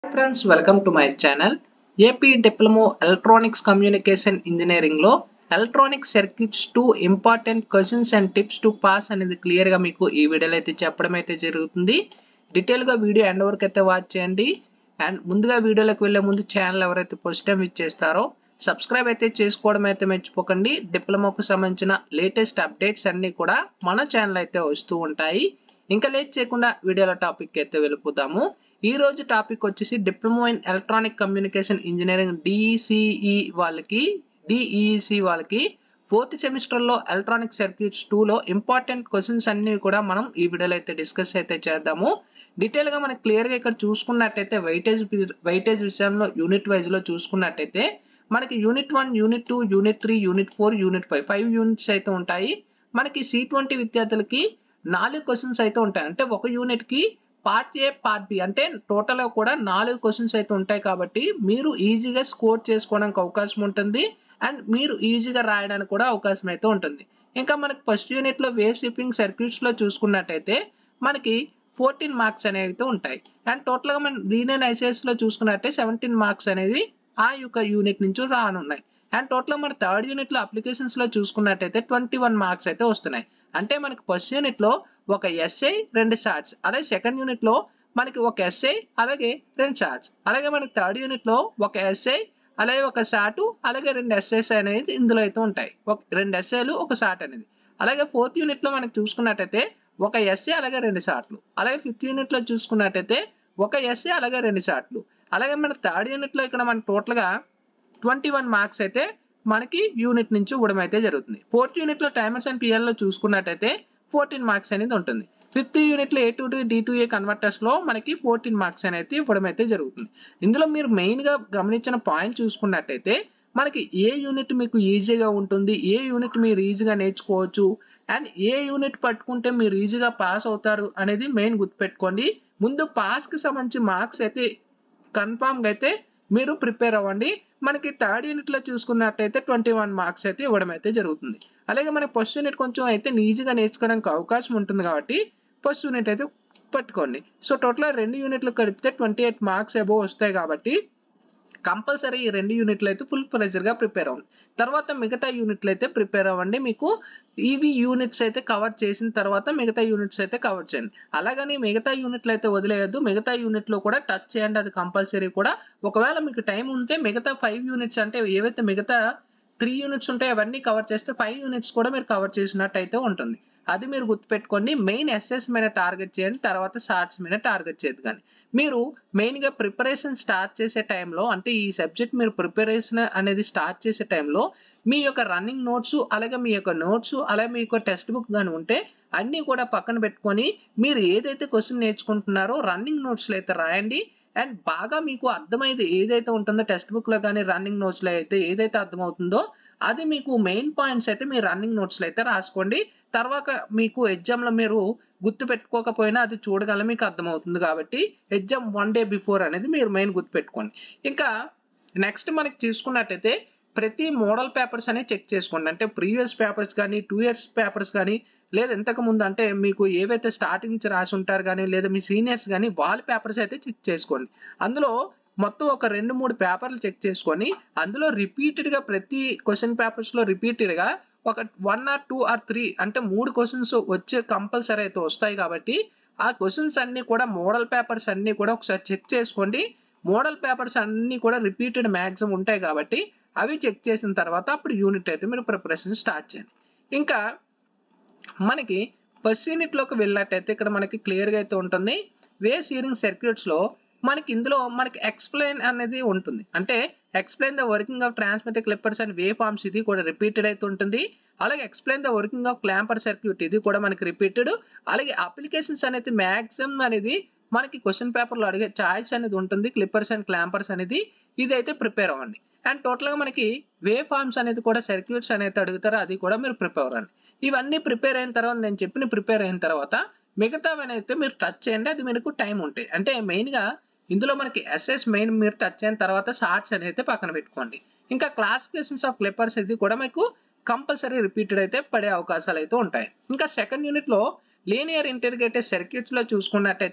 friends welcome to my channel AP diploma electronics communication engineering లో electronic circuits two important questions and tips to pass అనేది clear గా మీకు ఈ వీడియోలో అయితే చెప్పడం అయితే జరుగుతుంది డీటెయిల్ గా వీడియో ఎండ్ వరకు అయితే వాచ్ చేయండి అండ్ ముందుగా వీడియోలోకి వెళ్లే ముందు ఛానల్ ఎవరైతే ఫస్ట్ టైం ఇచ్చేస్తారో సబ్స్క్రైబ్ అయితే చేసుకోవడం అయితే మర్చిపోకండి డిప్లొమాకు సంబంధించిన లేటెస్ట్ అప్డేట్స్ అన్ని కూడా మన ఛానల్ అయితే వస్తూ ఉంటాయి ఇంకా లేట్ చేయకుండా వీడియోలో టాపిక్ అయితే వెళ్ళిపోతాము ఈ రోజు టాపిక్ వచ్చేసి diploma in electronic communication engineering DCE వాళ్ళకి డిఈసి వాళ్ళకి ఫోర్త్ సెమిస్టర్ లో ఎలక్ట్రానిక్ సర్క్యూట్స్ టూ లో ఇంపార్టెంట్ క్వశ్చన్స్ అన్ని కూడా మనం ఈ వీడియోలో అయితే డిస్కస్ అయితే చేద్దాము డీటెయిల్ గా మనకి క్లియర్ గా ఇక్కడ చూసుకున్నట్టయితే వైటేజ్ వైటేజ్ విషయంలో యూనిట్ వైజ్ లో చూసుకున్నట్టయితే మనకి unit one unit two unit three unit four unit five five units అయితే ఉంటాయి మనకి సి ట్వంటీ విద్యార్థులకి నాలుగు క్వశ్చన్స్ అయితే ఉంటాయి అంటే ఒక యూనిట్ కి పార్ట్ ఏ పార్ట్ బి అంటే టోటల్ కూడా నాలుగు క్వశ్చన్స్ అయితే ఉంటాయి కాబట్టి మీరు ఈజీగా స్కోర్ చేసుకోవడానికి అవకాశం ఉంటుంది అండ్ మీరు ఈజీగా రాయడానికి కూడా అవకాశం అయితే ఉంటుంది ఇంకా మనకి ఫస్ట్ యూనిట్ లో వేవ్ షిప్పింగ్ సర్క్యూట్స్ లో చూసుకున్నట్టయితే మనకి ఫోర్టీన్ మార్క్స్ అనేవి అయితే ఉంటాయి అండ్ టోటల్ గా మనం లీనియర్ ఐసిఎస్ లో చూసుకున్నట్టే సెవెంటీన్ మార్క్స్ అనేది ఆ యొక్క యూనిట్ నుంచి రానున్నాయి అండ్ టోటల్ మన థర్డ్ యూనిట్ లో అప్లికేషన్స్ లో చూసుకున్నట్టయితే ట్వంటీ వన్ మార్క్స్ అయితే వస్తున్నాయి అంటే మనకి ఫస్ట్ యూనిట్ లో ఒక ఎస్ఐ రెండు షార్ట్స్ అలాగే సెకండ్ యూనిట్ లో మనకి ఒక ఎస్ఐ అలాగే రెండు షార్ట్స్ అలాగే మనకి థర్డ్ యూనిట్ లో ఒక ఎస్ఐ అలాగే ఒక షార్ట్ అలాగే రెండు ఎస్ఐస్ అనేది ఇందులో అయితే ఉంటాయి ఒక రెండు ఎస్ఐలు ఒక షార్ట్ అనేది అలాగే ఫోర్త్ యూనిట్ లో మనకి చూసుకున్నట్టయితే ఒక ఎస్ఏ అలాగే రెండు షార్ట్లు అలాగే ఫిఫ్త్ యూనిట్ లో చూసుకున్నట్టయితే ఒక ఎస్ఏ అలాగే రెండు షార్ట్లు అలాగే మన థర్డ్ యూనిట్ లో ఇక్కడ మన టోటల్ గా ట్వంటీ వన్ మార్క్స్ అయితే మనకి యూనిట్ నుంచి ఇవ్వడం అయితే జరుగుతుంది ఫోర్త్ యూనిట్ లో టైమర్స్ అండ్ పిఎల్ లో చూసుకున్నట్టయితే ఫోర్టీన్ మార్క్స్ అనేది ఉంటుంది ఫిఫ్త్ యూనిట్ లో A to D to A converters లో మనకి ఫోర్టీన్ మార్క్స్ అనేది ఇవ్వడం అయితే జరుగుతుంది ఇందులో మీరు మెయిన్ గా గమనించిన పాయింట్ చూసుకున్నట్టయితే మనకి ఏ యూనిట్ మీకు ఈజీగా ఉంటుంది ఏ యూనిట్ మీరు ఈజీగా నేర్చుకోవచ్చు అండ్ ఏ యూనిట్ పట్టుకుంటే మీరు ఈజీగా పాస్ అవుతారు అనేది మెయిన్ గుర్తుపెట్టుకోండి ముందు పాస్ కి సంబంధించి మార్క్స్ అయితే కన్ఫామ్ గా అయితే మీరు ప్రిపేర్ అవ్వండి మనకి థర్డ్ యూనిట్ లో చూసుకున్నట్టయితే ట్వంటీ వన్ మార్క్స్ అయితే ఇవ్వడం అయితే జరుగుతుంది అలాగే మనకి ఫస్ట్ యూనిట్ కొంచెం అయితే ఈజీగా నేర్చుకోవడానికి అవకాశం ఉంటుంది కాబట్టి ఫస్ట్ యూనిట్ అయితే పట్టుకోండి సో టోటల్ రెండు యూనిట్లు కలిపితే ట్వంటీ ఎయిట్ మార్క్స్ అబోవ్ వస్తాయి కాబట్టి కంపల్సరీ ఈ రెండు యూనిట్లు అయితే ఫుల్ ప్రెజర్ గా ప్రిపేర్ అవ్వండి తర్వాత మిగతా యూనిట్లు అయితే ప్రిపేర్ అవ్వండి మీకు ఇవి యూనిట్స్ అయితే కవర్ చేసిన తర్వాత మిగతా యూనిట్స్ అయితే కవర్ చేయండి అలాగని మిగతా యూనిట్లు అయితే వదిలేయద్దు మిగతా యూనిట్ లో కూడా టచ్ చేయండి అది కంపల్సరీ కూడా ఒకవేళ మీకు టైం ఉంటే మిగతా ఫైవ్ యూనిట్స్ అంటే ఏవైతే మిగతా త్రీ యూనిట్స్ ఉంటాయో అవన్నీ కవర్ చేస్తే ఫైవ్ యూనిట్స్ కూడా మీరు కవర్ చేసినట్టు అయితే ఉంటుంది అది మీరు గుర్తుపెట్టుకోండి మెయిన్ ఎస్ఎస్ మీద టార్గెట్ చేయండి తర్వాత షార్ట్స్ మీద టార్గెట్ చేయదు కానీ మీరు మెయిన్గా ప్రిపరేషన్ స్టార్ట్ చేసే టైంలో అంటే ఈ సబ్జెక్ట్ మీరు ప్రిపరేషన్ అనేది స్టార్ట్ చేసే టైంలో మీ యొక్క రన్నింగ్ నోట్స్ అలాగే మీ యొక్క నోట్స్ అలాగే మీ యొక్క టెక్స్ట్ బుక్ కానీ ఉంటే అన్నీ కూడా పక్కన పెట్టుకొని మీరు ఏదైతే క్వశ్చన్ నేర్చుకుంటున్నారో రన్నింగ్ నోట్స్లో అయితే రాయండి అండ్ బాగా మీకు అర్థమైంది ఏదైతే ఉంటుందో టెక్స్ట్ బుక్ లో కానీ రన్నింగ్ నోట్స్ లో అయితే ఏదైతే అర్థమవుతుందో అది మీకు మెయిన్ పాయింట్స్ అయితే మీ రన్నింగ్ నోట్స్ లో అయితే రాసుకోండి తర్వాత మీకు ఎగ్జామ్ లో మీరు గుర్తు పెట్టుకోకపోయినా అది చూడగల మీకు అర్థమవుతుంది కాబట్టి ఎగ్జామ్ వన్ డే బిఫోర్ అనేది మీరు మెయిన్ గుర్తు పెట్టుకోండి ఇంకా నెక్స్ట్ మనకి చూసుకున్నట్టయితే ప్రతి మోడల్ పేపర్స్ అనేవి చెక్ చేసుకోండి అంటే ప్రీవియస్ పేపర్స్ కానీ టూ ఇయర్స్ పేపర్స్ కానీ లేదా ఇంతకు ముందు అంటే మీకు ఏవైతే స్టార్టింగ్ నుంచి రాసి ఉంటారు కానీ లేదా మీ సీనియర్స్ కానీ వాళ్ళ పేపర్స్ అయితే చెక్ చేసుకోండి అందులో మొత్తం ఒక రెండు మూడు పేపర్లు చెక్ చేసుకొని అందులో రిపీటెడ్ గా ప్రతి క్వశ్చన్ పేపర్స్ లో రిపీటెడ్ గా ఒక one or two or three అంటే మూడు క్వశ్చన్స్ వచ్చే కంపల్సరీ అయితే వస్తాయి కాబట్టి ఆ క్వశ్చన్స్ అన్ని కూడా మోడల్ పేపర్స్ అన్ని కూడా ఒకసారి చెక్ చేసుకోండి మోడల్ పేపర్స్ అన్ని కూడా రిపీటెడ్ మ్యాక్సిమం ఉంటాయి కాబట్టి అవి చెక్ చేసిన తర్వాత అప్పుడు యూనిట్ అయితే మీరు ప్రిపరేషన్ స్టార్ట్ చేయండి ఇంకా మనకి ఫస్ట్ యూనిట్ లోకి వెళ్ళినట్టయితే ఇక్కడ మనకి క్లియర్ గా అయితే ఉంటుంది వే సీరింగ్ సర్క్యూట్స్ లో మనకి ఇందులో మనకి ఎక్స్ప్లెయిన్ అనేది ఉంటుంది అంటే explain the working of transmitter clippers and wave forms ఇది కూడా రిపీటెడ్ అయితే ఉంటుంది అలాగే explain the working of clamper circuit ఇది కూడా మనకి రిపీటెడ్ అలాగే అప్లికేషన్స్ అనేది మ్యాక్సిమం అనేది మనకి క్వశ్చన్ పేపర్లో అడిగే చాయిస్ అనేది ఉంటుంది క్లిప్పర్స్ అండ్ క్లాంపర్స్ అనేది ఇది అయితే ప్రిపేర్ అవ్వండి అండ్ టోటల్గా మనకి వే ఫార్మ్స్ అనేది కూడా సర్క్యూట్స్ అనేది అడుగుతారో అది కూడా మీరు ప్రిపేర్ అవ్వండి ఇవన్నీ ప్రిపేర్ అయిన తర్వాత నేను చెప్పిన ప్రిపేర్ అయిన తర్వాత మిగతావని అయితే మీరు టచ్ చేయండి అది మీకు టైం ఉంటాయి అంటే మెయిన్గా ఇందులో మనకి ఎస్ఎస్ మెయిన్ మీరు టచ్ అయిన తర్వాత షార్ట్స్ అనేది పక్కన పెట్టుకోండి ఇంకా క్లాసిఫికేషన్స్ ఆఫ్ క్లిప్పర్స్ ఇది కూడా మీకు కంపల్సరీ రిపీటెడ్ అయితే పడే అవకాశాలు అయితే ఉంటాయి ఇంకా సెకండ్ యూనిట్ లో లీనియర్ ఇంటర్గ్రేటెడ్ సర్క్యూట్స్ లో చూసుకున్నట్టయితే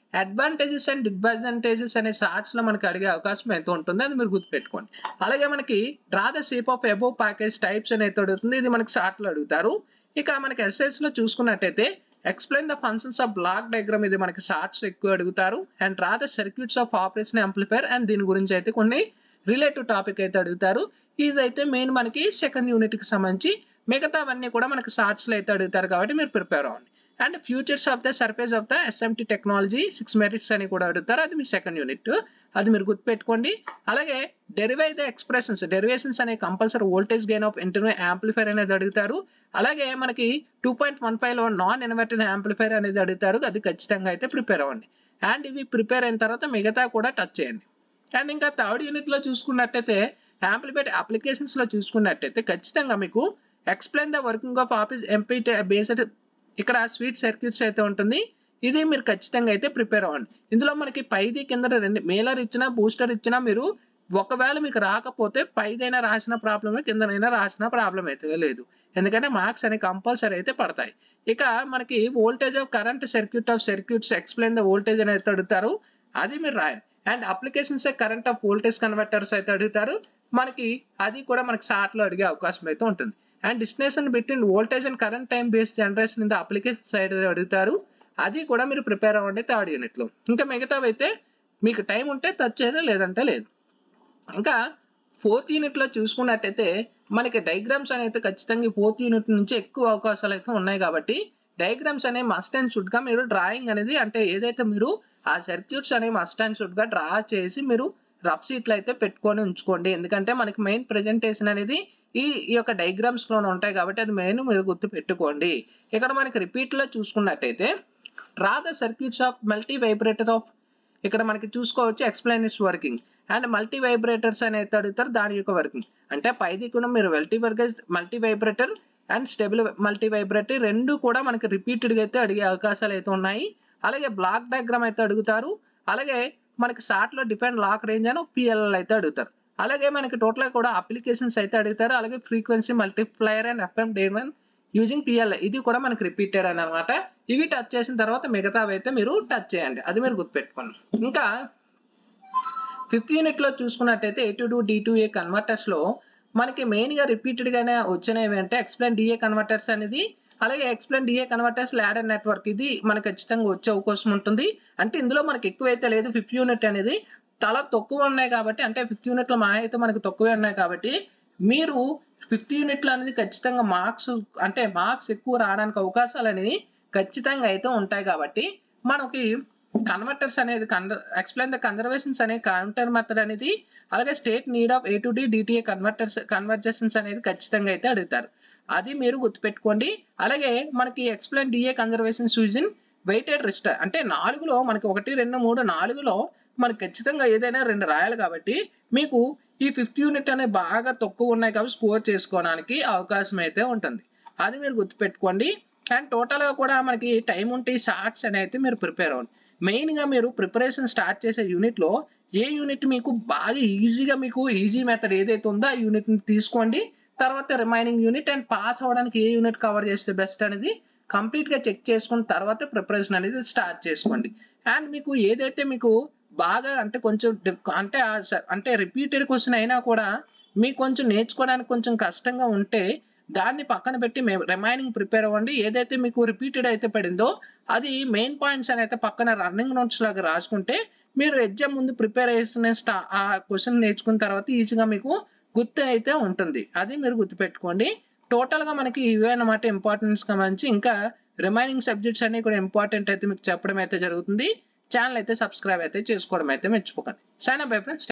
అడ్వాంటేజెస్ అండ్ డిస్అడ్వాంటేజెస్ అనే షార్ట్స్ లో మనకి అడిగే అవకాశం ఎంత ఉంటుంది అది మీరు గుర్తుపెట్టుకోండి అలాగే మనకి draw the shape of above package types అనేది అడుగుతుంది ఇది మనకి షార్ట్ లో అడుగుతారు ఇక మనకి ఎస్ఎస్ లో చూసుకున్నట్టయితే explain the functions of block diagram ఇది మనకి షార్ట్స్ ఎక్కువ అడుగుతారు and draw the circuits of operation amplifier and దీని గురించి అయితే కొన్ని రిలేటివ్ టాపిక్ అయితే అడుగుతారు ఇదైతే మెయిన్ మనకి సెకండ్ యూనిట్ కి సంబంధించి మిగతావన్నీ కూడా మనకి షార్ట్స్ లో అయితే అడుగుతారు కాబట్టి మీరు ప్రిపేర్ అవ్వండి and features of the surface of the SMT technology six merits అని కూడా అడుగుతారు అది మీ సెకండ్ యూనిట్ అది మీరు గుర్తుపెట్టుకోండి అలాగే డెరివై ద ఎక్స్ప్రెషన్స్ డెరివేషన్స్ అనే compulsory voltage gain of internal amplifier అనేది అడుగుతారు అలాగే మనకి టూ పాయింట్ వన్ ఫైవ్ లో నాన్ ఇన్వర్టెడ్ యాంప్లిఫైర్ అనేది అడుగుతారు అది ఖచ్చితంగా అయితే ప్రిపేర్ అవ్వండి అండ్ ఇవి ప్రిపేర్ అయిన తర్వాత మిగతా కూడా టచ్ చేయండి అండ్ ఇంకా థర్డ్ యూనిట్ లో చూసుకున్నట్టయితే యాంప్లిఫైడ్ అప్లికేషన్స్ లో చూసుకున్నట్టయితే ఖచ్చితంగా మీకు explain the working of op amp based ఇక్కడ స్వీట్ సర్క్యూట్స్ అయితే ఉంటుంది ఇది మీరు ఖచ్చితంగా అయితే ప్రిపేర్ అవ్వండి ఇందులో మనకి పైది కింద రెండు మేలర్ ఇచ్చినా బూస్టర్ ఇచ్చినా మీరు ఒకవేళ మీకు రాకపోతే పైదైనా రాసిన ప్రాబ్లమే కిందనైనా రాసిన ప్రాబ్లం అయితే లేదు ఎందుకంటే మార్క్స్ అనేవి కంపల్సరీ అయితే పడతాయి ఇక మనకి voltage of current circuit of circuits explain the voltage అనేది అడుగుతారు అది మీరు రాయండి అండ్ applications current of voltage converters అయితే అడుగుతారు మనకి అది కూడా మనకి షార్ట్ లో అడిగే అవకాశం అయితే ఉంటుంది and destination between voltage and current time based generation in the application side అడుగుతారు అది కూడా మీరు ప్రిపేర్ అవ్వండి థర్డ్ యూనిట్ లో ఇంకా మిగతావి అయితే మీకు టైం ఉంటే టచ్ చేయదు లేదంటే లేదు ఇంకా ఫోర్త్ యూనిట్ లో చూసుకున్నట్టయితే మనకి డయాగ్రామ్స్ అనేది ఖచ్చితంగా ఫోర్త్ యూనిట్ నుంచి ఎక్కువ అవకాశాలు అయితే ఉన్నాయి కాబట్టి డయాగ్రామ్స్ అనేవి మస్ట్ అండ్ షుడ్ గా మీరు డ్రాయింగ్ అనేది అంటే ఏదైతే మీరు ఆ సర్క్యూట్స్ అనేవి మస్ట్ అండ్ షుడ్ గా డ్రా చేసి మీరు రఫ్ షీట్లు అయితే పెట్టుకొని ఉంచుకోండి ఎందుకంటే మనకి మెయిన్ ప్రెజెంటేషన్ అనేది ఈ ఈ యొక్క డయాగ్రామ్స్ లోనే ఉంటాయి కాబట్టి అది మెయిన్ మీరు గుర్తు పెట్టుకోండి ఇక్కడ మనకి రిపీట్ లో చూసుకున్నట్టయితే draw the circuits of multi vibrator of ఇక్కడ మనకి చూసుకోవచ్చు explain is working and multi vibrators అనేది అడుగుతారు దాని యొక్క వర్కింగ్ అంటే పైది కూడా మీరు మల్టీ వర్గేజ్ multi vibrator and stable multi vibrator రెండు కూడా మనకి రిపీటెడ్గా అయితే అడిగే అవకాశాలు అయితే ఉన్నాయి అలాగే బ్లాక్ డయాగ్రామ్ అయితే అడుగుతారు అలాగే మనకి షార్ట్ లో డిఫైన్ లాక్ రేంజ్ అని పిఎల్ఎల్ అయితే అడుగుతారు అలాగే మనకి టోటల్ కూడా అప్లికేషన్స్ అయితే అడుగుతారు అలాగే ఫ్రీక్వెన్సీ మల్టీప్లయర్ అండ్ ఎఫ్ఎం డేవన్ యూజింగ్ పిఎల్ఐ ఇది కూడా మనకి రిపీటెడ్ అని అనమాట ఇవి టచ్ చేసిన తర్వాత మిగతావి అయితే మీరు టచ్ చేయండి అది మీరు గుర్తుపెట్టుకోండి ఇంకా ఫిఫ్త్ యూనిట్ లో చూసుకున్నట్టయితే A to do D to A converters లో మనకి మెయిన్ గా రిపీటెడ్ గానే వచ్చినవి అంటే ఎక్స్ప్లెయిన్ డిఏ కన్వర్టర్స్ అనేది అలాగే explain DA converters ladder network ఇది మనకి ఖచ్చితంగా వచ్చే అవకాశం ఉంటుంది అంటే ఇందులో మనకి ఎక్కువైతే లేదు ఫిఫ్త్ యూనిట్ అనేది చాలా తక్కువ ఉన్నాయి కాబట్టి అంటే ఫిఫ్త్ యూనిట్ లో మా అయితే మనకి తక్కువే ఉన్నాయి కాబట్టి మీరు ఫిఫ్త్ యూనిట్ లో అనేది ఖచ్చితంగా మార్క్స్ అంటే మార్క్స్ ఎక్కువ రావడానికి అవకాశాలు అనేది ఖచ్చితంగా అయితే ఉంటాయి కాబట్టి మనకి కన్వర్టర్స్ అనేది ఎక్స్ప్లెయిన్ ద కన్జర్వేషన్స్ అనే కౌంటర్ మెథడ్ అనేది అలాగే state need of A to D DTA converters conversations అనేది ఖచ్చితంగా అయితే అడుగుతారు అది మీరు గుర్తుపెట్టుకోండి అలాగే మనకి explain DA conservations using weighted resistor అంటే నాలుగులో మనకి ఒకటి రెండు మూడు నాలుగులో మనకి ఖచ్చితంగా ఏదైనా రెండు రాయాలి కాబట్టి మీకు ఈ ఫిఫ్త్ యూనిట్ అనేది బాగా తక్కువ ఉన్నాయి కాబట్టి స్కోర్ చేసుకోవడానికి అవకాశం అయితే ఉంటుంది అది మీరు గుర్తుపెట్టుకోండి అండ్ టోటల్గా కూడా మనకి టైం ఉంటే షార్ట్స్ అని అయితే మీరు ప్రిపేర్ అవ్వండి మెయిన్గా మీరు ప్రిపరేషన్ స్టార్ట్ చేసే యూనిట్లో ఏ యూనిట్ మీకు బాగా ఈజీగా మీకు ఈజీ మెథడ్ ఏదైతే ఉందో ఆ యూనిట్ని తీసుకోండి తర్వాత రిమైనింగ్ యూనిట్ అండ్ పాస్ అవ్వడానికి ఏ యూనిట్ కవర్ చేస్తే బెస్ట్ అనేది కంప్లీట్గా చెక్ చేసుకున్న తర్వాత ప్రిపరేషన్ అనేది స్టార్ట్ చేసుకోండి అండ్ మీకు ఏదైతే మీకు బాగా అంటే కొంచెం అంటే అంటే రిపీటెడ్ క్వశ్చన్ అయినా కూడా మీకు కొంచెం నేర్చుకోవడానికి కొంచెం కష్టంగా ఉంటే దాన్ని పక్కన పెట్టి రిమైనింగ్ ప్రిపేర్ అవ్వండి ఏదైతే మీకు రిపీటెడ్ అయితే పడిందో అది మెయిన్ పాయింట్స్ అని అయితే పక్కన రన్నింగ్ నోట్స్ లాగా రాసుకుంటే మీరు ఎగ్జామ్ ముందు ప్రిపేర్ చేసిన స్టా ఆ క్వశ్చన్ నేర్చుకున్న తర్వాత ఈజీగా మీకు గుర్తు అయితే ఉంటుంది అది మీరు గుర్తుపెట్టుకోండి టోటల్ గా మనకి ఇవే అన్నమాట ఇంపార్టెన్స్ మంచి ఇంకా రిమైనింగ్ సబ్జెక్ట్స్ అన్ని కూడా ఇంపార్టెంట్ అయితే మీకు చెప్పడం అయితే జరుగుతుంది ఛానల్ అయితే సబ్స్క్రైబ్ అయితే చేసుకోవడం అయితే మర్చిపోకండి సైన్ బై ఫ్రెండ్స్